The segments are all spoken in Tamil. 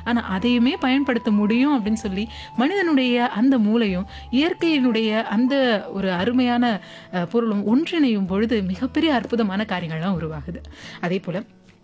ஆனா அதையுமே பயன்படுத்த முடியும் அப்படின்னு சொல்லி மனிதனுடைய அந்த மூளையும் இயற்கையினுடைய அந்த ஒரு அருமையான அஹ், பொருளும் ஒன்றிணையும் பொழுது மிகப்பெரிய அற்புதமான காரியங்கள்லாம் உருவாகுது அதே போல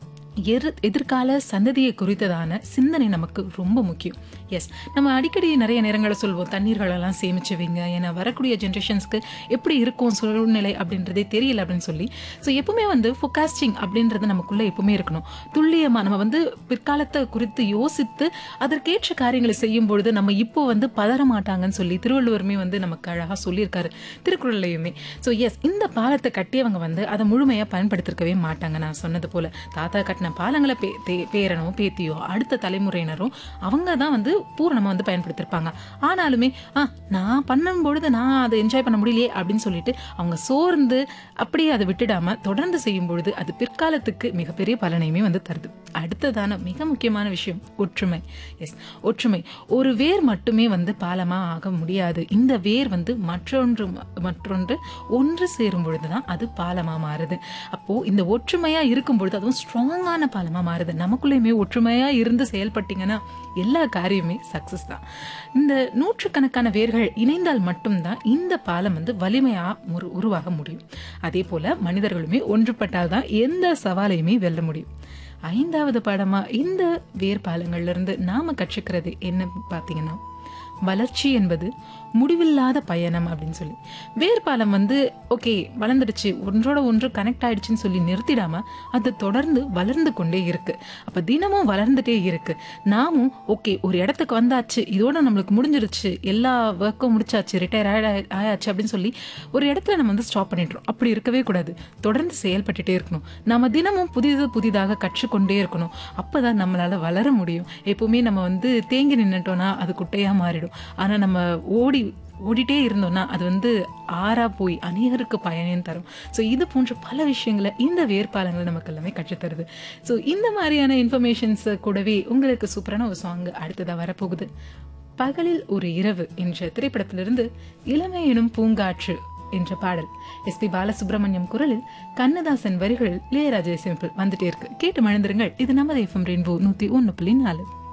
எரு எதிர்கால சந்ததியை குறித்ததான சிந்தனை நமக்கு ரொம்ப முக்கியம் எஸ் நம்ம அடிக்கடி நிறைய நேரங்களை சொல்வோம் தண்ணீர்களெல்லாம் சேமிச்சு வைங்க ஏன்னா வரக்கூடிய ஜென்ரேஷன்ஸ்க்கு எப்படி இருக்கும் சூழ்நிலை அப்படின்றதே தெரியல அப்படின்னு சொல்லி ஸோ எப்பவுமே வந்து ஃபோகாஸ்டிங் அப்படின்றது நமக்குள்ள எப்பவுமே இருக்கணும் துல்லியமா நம்ம வந்து பிற்காலத்தை குறித்து யோசித்து அதற்கேற்ற காரியங்களை செய்யும் பொழுது நம்ம இப்போ வந்து பதற மாட்டாங்கன்னு சொல்லி திருவள்ளுவருமே வந்து நமக்கு அழகா சொல்லியிருக்காரு திருக்குறள்லையுமே ஸோ எஸ் இந்த பாலத்தை கட்டியவங்க வந்து அதை முழுமையா பயன்படுத்திருக்கவே மாட்டாங்க நான் சொன்னது போல தாத்தா கட்டின பாலங்களை பே தே- பேரனோ பேத்தியோ அடுத்த தலைமுறையினரும் அவங்க தான் வந்து பூரணமா வந்து பயன்படுத்திருப்பாங்க ஆனாலுமே ஆ நான் பண்ணும் பொழுது நான் அதை என்ஜாய் பண்ண முடியலையே அப்படின்னு சொல்லிட்டு அவங்க சோர்ந்து அப்படியே அதை விட்டுடாம தொடர்ந்து செய்யும் பொழுது அது பிற்காலத்துக்கு மிகப்பெரிய பலனையுமே வந்து தருது அடுத்ததான மிக முக்கியமான விஷயம் ஒற்றுமை எஸ் ஒற்றுமை ஒரு வேர் மட்டுமே வந்து பாலமா ஆக முடியாது இந்த வேர் வந்து மற்றொன்று மற்றொன்று ஒன்று சேரும் பொழுதுதான் அது பாலமா மாறுது அப்போ இந்த ஒற்றுமையா இருக்கும் பொழுது அதுவும் ஸ்ட்ராங்கான பாலமா மாறுது நமக்குள்ளேயுமே ஒற்றுமையா இருந்து செயல்பட்டீங்கன்னா எல்லா காரியமே சக்சஸ் தான் இந்த நூற்றுக்கணக்கான வேர்கள் இணைந்தால் மட்டும்தான் இந்த பாலம் வந்து வலிமையா உரு- உருவாக முடியும் அதே போல மனிதர்களுமே ஒன்றுபட்டால் தான் எந்த சவாலையுமே வெல்ல முடியும் ஐந்தாவது பாடமா இந்த வேர்பாலங்கள்ல இருந்து நாம கற்றுக்கிறது என்ன பாத்தீங்கன்னா வளர்ச்சி என்பது முடிவில்லாத பயணம் அப்படின்னு சொல்லி வேர்பாலம் வந்து ஓகே வளர்ந்துடுச்சு ஒன்றோட ஒன்று கனெக்ட் ஆயிடுச்சுன்னு சொல்லி நிறுத்திடாம அது தொடர்ந்து வளர்ந்து கொண்டே இருக்கு அப்ப தினமும் வளர்ந்துட்டே இருக்கு நாமும் ஓகே ஒரு இடத்துக்கு வந்தாச்சு இதோட நம்மளுக்கு முடிஞ்சிருச்சு எல்லா ஒர்க்கும் முடிச்சாச்சு ரிட்டையர் ஆயாச்சு அப்படின்னு சொல்லி ஒரு இடத்துல நம்ம வந்து ஸ்டாப் பண்ணிடுறோம் அப்படி இருக்கவே கூடாது தொடர்ந்து செயல்பட்டுட்டே இருக்கணும் நம்ம தினமும் புதிது புதிதாக கற்றுக்கொண்டே இருக்கணும் அப்பதான் நம்மளால வளர முடியும் எப்பவுமே நம்ம வந்து தேங்கி நின்னுட்டோம்னா அது குட்டையா மாறிடும் ஆனா நம்ம ஓடி ஓடிட்டே இருந்தோம்னா அது வந்து ஆறா போய் அநேகருக்கு பயனையும் தரும் ஸோ இது போன்ற பல விஷயங்களை இந்த வேர்பாலங்கள் நமக்கு எல்லாமே கற்றுத்தருது ஸோ இந்த மாதிரியான இன்ஃபர்மேஷன்ஸ் கூடவே உங்களுக்கு சூப்பரான ஒரு சாங் அடுத்ததாக வரப்போகுது பகலில் ஒரு இரவு என்ற திரைப்படத்திலிருந்து இளமை எனும் பூங்காற்று என்ற பாடல் எஸ்பி பாலசுப்ரமணியம் குரலில் கண்ணதாசன் வரிகளில் இளையராஜா சிம்பிள் வந்துட்டே இருக்கு கேட்டு மழந்துருங்கள் இது நமது எஃப்எம் ரெயின்போ நூத்தி ஒன்னு புள்ளி நாலு